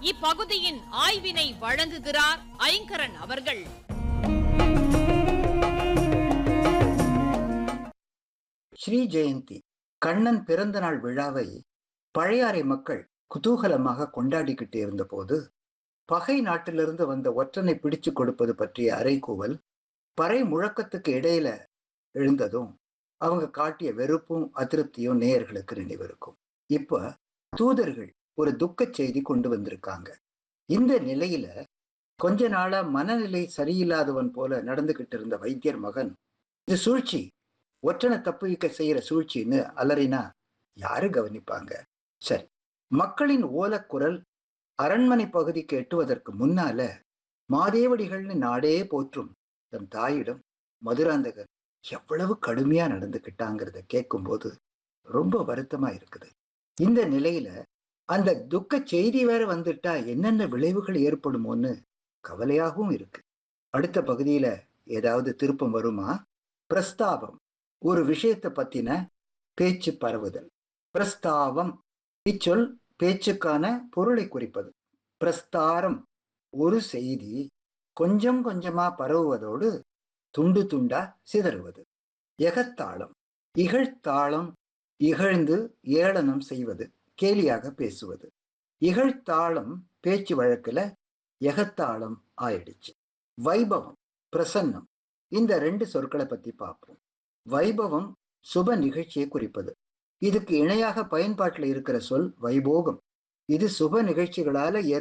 இப்பகுதியின் ஆய்வினை வழங்குகிறார் ஐங்கரன் அவர்கள் ஸ்ரீ ஜெயந்தி கண்ணன் பிறந்த நாள் விழாவை பழையாறை மக்கள் குதூகலமாக கொண்டாடிக்கிட்டு இருந்தபோது பகை நாட்டிலிருந்து வந்த ஒற்றனை பிடிச்சு கொடுப்பது பற்றிய அறைகூவல் பறை முழக்கத்துக்கு இடையில எழுந்ததும் அவங்க காட்டிய வெறுப்பும் அதிருப்தியும் நேயர்களுக்கு நினைவிருக்கும் இப்ப தூதர்கள் ஒரு துக்கச் செய்தி கொண்டு வந்திருக்காங்க இந்த நிலையில கொஞ்ச நாளா மனநிலை சரியில்லாதவன் போல நடந்துகிட்டு இருந்த வைத்தியர் மகன் இது சூழ்ச்சி ஒற்றனை தப்புவிக்க செய்யற சூழ்ச்சின்னு அலறினா யாரு கவனிப்பாங்க சரி மக்களின் ஓலக்குரல் அரண்மனை பகுதிக்கு எட்டுவதற்கு முன்னால மாதேவடிகள்னு நாடே போற்றும் தன் தாயிடம் மதுராந்தகர் எவ்வளவு கடுமையா நடந்துக்கிட்டாங்கிறத கேட்கும்போது ரொம்ப வருத்தமா இருக்குது இந்த நிலையில அந்த துக்க செய்தி வேற வந்துட்டா என்னென்ன விளைவுகள் ஏற்படுமோன்னு கவலையாகவும் இருக்கு அடுத்த பகுதியில ஏதாவது திருப்பம் வருமா பிரஸ்தாபம் ஒரு விஷயத்தை பத்தின பேச்சு பரவுதல் பிரஸ்தாவம் இச்சொல் பேச்சுக்கான பொருளை குறிப்பது பிரஸ்தாரம் ஒரு செய்தி கொஞ்சம் கொஞ்சமா பரவுவதோடு துண்டு துண்டா சிதறுவது எகத்தாளம் இகழ்த்தாளம் இகழ்ந்து ஏளனம் செய்வது கேலியாக பேசுவது இகழ்த்தாளம் பேச்சு வழக்குல எகத்தாளம் ஆயிடுச்சு வைபவம் பிரசன்னம் இந்த ரெண்டு சொற்களை பத்தி பார்ப்போம் வைபவம் சுப நிகழ்ச்சியை குறிப்பது இதுக்கு இணையாக பயன்பாட்டில் இருக்கிற சொல் வைபோகம் இது சுப நிகழ்ச்சிகளால ஏற்ப